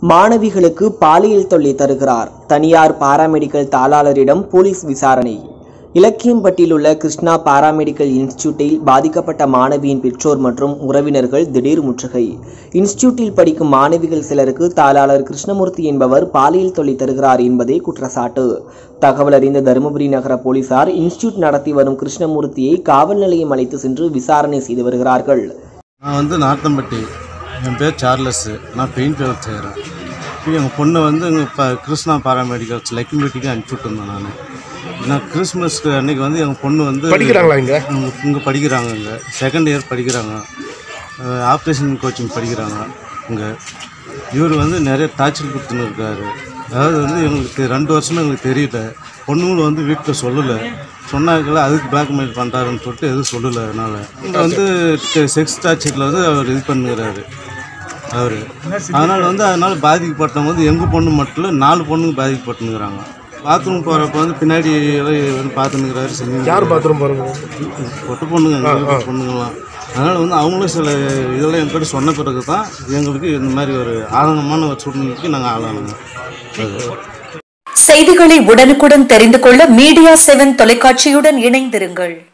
மாணவிகளுக்கு பாலியல் தொல்லை தருகிறார் தனியார் பாராமெடிக்கல் தாளாளரிடம் போலீஸ் விசாரணை இலக்கியம்பட்டியில் உள்ள கிருஷ்ணா பாராமெடிக்கல் இன்ஸ்டிடியூட்டில் பாதிக்கப்பட்ட மாணவியின் பெற்றோர் மற்றும் உறவினர்கள் திடீர் முற்றுகை இன்ஸ்டிடியூட்டில் படிக்கும் மாணவிகள் சிலருக்கு தாளாளர் கிருஷ்ணமூர்த்தி என்பவர் பாலியல் தொல்லை தருகிறார் என்பதே குற்றச்சாட்டு தகவல் அறிந்த தருமபுரி நகர போலீசார் இன்ஸ்டிடியூட் நடத்தி வரும் கிருஷ்ணமூர்த்தியை காவல் நிலையம் அழைத்து சென்று விசாரணை செய்து வருகிறார்கள் நான் வந்து நார்த்தம்பட்டி என் பேர் சார்லஸ்ஸு நான் பெயிண்ட் வேலை செய்கிறேன் இப்போ எங்கள் பொண்ணை வந்து இங்கே இப்போ கிருஷ்ணா பாராமெடிக்கல்ஸ் லக்கிம்பட்டிக்கு அனுப்பிச்சி விட்டுருந்தேன் நான் நான் கிறிஸ்மஸ்க்கு அன்னைக்கு வந்து எங்கள் பொண்ணு வந்து படிக்கிறாங்களா இங்க இங்கே படிக்கிறாங்க இங்கே செகண்ட் இயர் படிக்கிறாங்க ஆப்ரேஷன் கோச்சிங் படிக்கிறாங்க இங்கே இவர் வந்து நிறைய டார்ச்சர் கொடுத்துன்னு இருக்காரு அதாவது வந்து எங்களுக்கு ரெண்டு வருஷமா எங்களுக்கு தெரியல பொண்ணுங்களும் வந்து வீட்டில் சொல்லலை சொன்னாக்கல அதுக்கு பிளாக்மெயில் பண்ணுறாருன்னு சொல்லிட்டு எதுவும் சொல்லலை அதனால் இங்கே வந்து செக்ஸ் டார்ச்சரில் வந்து அவர் இது பண்ணுகிறாரு அவர் அதனால் வந்து அதனால் பாதிக்கப்பட்டவங்க வந்து எங்கள் பொண்ணு மட்டும் இல்லை நாலு பொண்ணுங்க பாதிக்கப்பட்டுங்கிறாங்க பாத்ரூம் போகிறப்ப வந்து பின்னாடி எல்லாம் வந்து பார்த்துன்னுக்கிறாரு செஞ்சு யார் பாத்ரூம் பாருங்க பொட்டு பொண்ணுங்க எங்க வீட்டு பொண்ணுங்களாம் அதனால் வந்து அவங்களும் சில இதெல்லாம் என்கிட்ட சொன்ன பிறகு தான் எங்களுக்கு இந்த மாதிரி ஒரு ஆதங்கமான ஒரு சூழ்நிலைக்கு நாங்கள் ஆளானுங்க அது செய்திகளை உடனுக்குடன் தெரிந்து கொள்ள மீடியா செவன் தொலைக்காட்சியுடன் இணைந்திருங்கள்